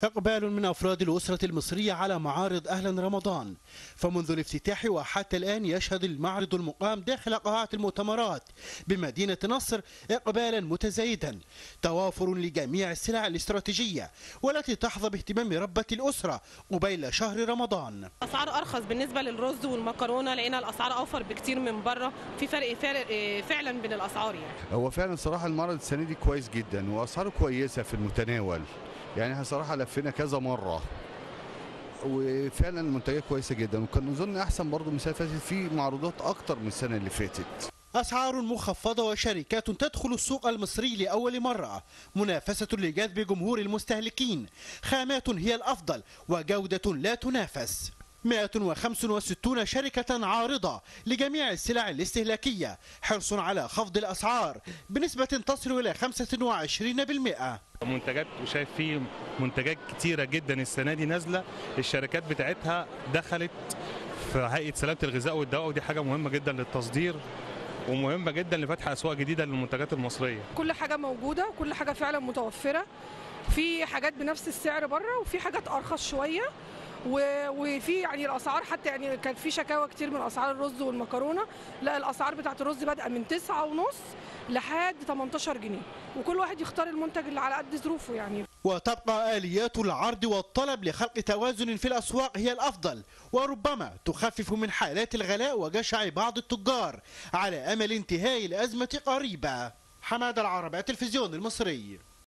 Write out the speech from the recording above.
إقبال من أفراد الأسرة المصرية على معارض أهلا رمضان فمنذ الافتتاح وحتى الآن يشهد المعرض المقام داخل قاعة المؤتمرات بمدينة نصر إقبالا متزايدا توافر لجميع السلع الاستراتيجية والتي تحظى باهتمام ربة الأسرة قبيل شهر رمضان اسعار ارخص بالنسبه للرز والمكرونه لقينا الاسعار اوفر بكتير من بره في فرق فرق فعلا بين الاسعار يعني هو فعلا صراحه المعرض السنه دي كويس جدا واسعاره كويسه في المتناول يعني احنا صراحه لفينا كذا مره وفعلا المنتجات كويسه جدا وكان نظن احسن برضه من السنه اللي فاتت في معروضات اكتر من السنه اللي فاتت أسعار مخفضة وشركات تدخل السوق المصري لأول مرة منافسة لجذب جمهور المستهلكين خامات هي الأفضل وجودة لا تنافس 165 شركة عارضة لجميع السلع الاستهلاكية حرص على خفض الأسعار بنسبة تصل إلى 25% منتجات وشايف فيه منتجات كتيرة جدا السنة دي نازلة الشركات بتاعتها دخلت في هيئة سلامة الغذاء والدواء ودي حاجة مهمة جدا للتصدير ومهمة جدا لفتح أسواق جديدة للمنتجات المصرية كل حاجه موجوده كل حاجه فعلا متوفره في حاجات بنفس السعر بره وفي حاجات ارخص شويه و- وفي يعني الاسعار حتى يعني كان في شكاوى كتير من اسعار الرز والمكرونه لا الاسعار بتاعت الرز بادئه من 9 ونص لحد 18 جنيه وكل واحد يختار المنتج اللي على قد ظروفه يعني وتبقى آليات العرض والطلب لخلق توازن في الأسواق هي الأفضل وربما تخفف من حالات الغلاء وجشع بعض التجار على أمل انتهاء الأزمة قريبا حماد العرب التلفزيون المصري